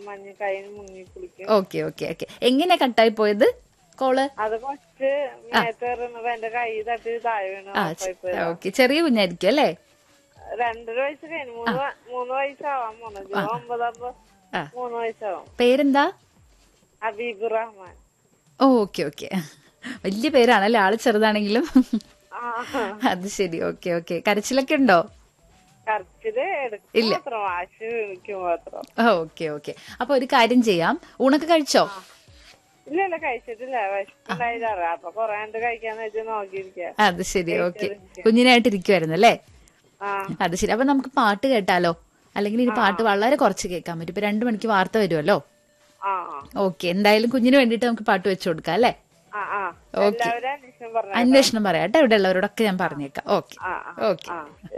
മഞ്ഞ കൈന് മുങ്ങി കുളിക്കും ഓക്കെ ഓക്കെ ഓക്കെ എങ്ങനെ കട്ടായി പോയത് കോള് അത് കുറച്ച് മേത്തേറുന്നപ്പോ എന്റെ കൈ തട്ടി താഴെ വീണു ആ അപ്പൊ ഇപ്പൊ ഓക്കെ ചെറിയ കുഞ്ഞായിരിക്കും അല്ലേ രണ്ടര വയസ്സ് കഴിഞ്ഞു മൂന്ന് വ- മൂന്ന് വയസ്സാവാൻ പോണു ജൂൺ ഒമ്പതാകുമ്പോ ആ. മൂന്ന് വയസ്സാവും പേരെന്താ ഹബീബ് റഹ്മാൻ ഓക്കെ ഓക്കെ വലിയ പേരാണല്ലേ ആള് ചെറുതാണെങ്കിലും ആ അത് ശരി ഓക്കെ ഓക്കെ കരച്ചിലൊക്കെ ഉണ്ടോ കറച്ചില് എടുക്കും മാത്രം വാശി വിളിക്കും മാത്രം ഓക്കെ ഓക്കെ അപ്പൊ ഒരു കാര്യം ചെയ്യാം ഊണൊക്കെ കഴിച്ചോ ഇല്ല ഇല്ല കഴിച്ചിട്ടില്ല വിശപ്പുണ്ടായില്ല അപ്പൊ കൊറേ കണ്ട് കഴിക്കാന്ന് വെച്ച് നോക്കിയിരിക്ക അത് ശരി ഓക്കെ കുഞ്ഞിനായിട്ട് ഇരിക്കുവായിരുന്നു അല്ലേ ആ അത് ശരി അപ്പൊ നമുക്ക് പാട്ട് കേട്ടാലോ അല്ലെങ്കിൽ ഇനി പാട്ട് വളരെ കുറച്ച് കേൾക്കാൻ പറ്റും ഇപ്പൊ രണ്ടു മണിക്ക് വാർത്ത വരുമല്ലോ ആ ഓക്കെ എന്തായാലും കുഞ്ഞിന് വേണ്ടിയിട്ട് നമുക്ക് പാട്ട് വെച്ചു കൊടുക്കാം അല്ലേ ആ ആ ഓക്കെ എല്ലാവരും അന്വേഷണം പറഞ്ഞു അന്വേഷണം പറയാട്ടെ ഇവിടെ ഉള്ളവരോടൊക്കെ ഞാൻ പറഞ്ഞേക്കാം ഓക്കെ ആ ഓക്കെ ആ